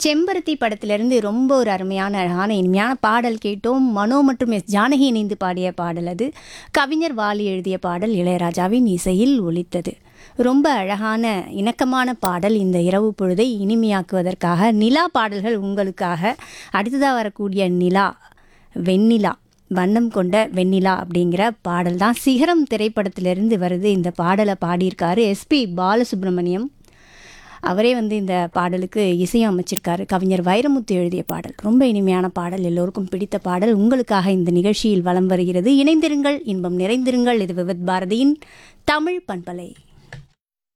செம்பருத்தி படத்திலிருந்து ரொம்ப ஒரு அருமையான அழகான இனிமையான பாடல் கேட்டோம் மனோ மற்றும் எஸ் ஜானகி இணைந்து பாடிய பாடல் அது கவிஞர் வாலி எழுதிய பாடல் இளையராஜாவின் இசையில் ஒலித்தது ரொம்ப அழகான இணக்கமான பாடல் இந்த இரவு பொழுதை இனிமையாக்குவதற்காக நிலா பாடல்கள் உங்களுக்காக அடுத்ததாக வரக்கூடிய நிலா வெண்ணிலா வண்ணம் கொண்ட வெண்ணிலா அப்படிங்கிற பாடல் தான் சிகரம் திரைப்படத்திலிருந்து வருது இந்த பாடலை பாடியிருக்காரு எஸ்பி பாலசுப்ரமணியம் அவரே வந்து இந்த பாடலுக்கு இசையும் அமைச்சிருக்காரு கவிஞர் வைரமுத்து எழுதிய பாடல் ரொம்ப இனிமையான பாடல் எல்லோருக்கும் பிடித்த பாடல் உங்களுக்காக இந்த நிகழ்ச்சியில் வலம் வருகிறது இணைந்திருங்கள் இன்பம் நிறைந்திருங்கள் இது விவித் பாரதியின் தமிழ் பண்பலை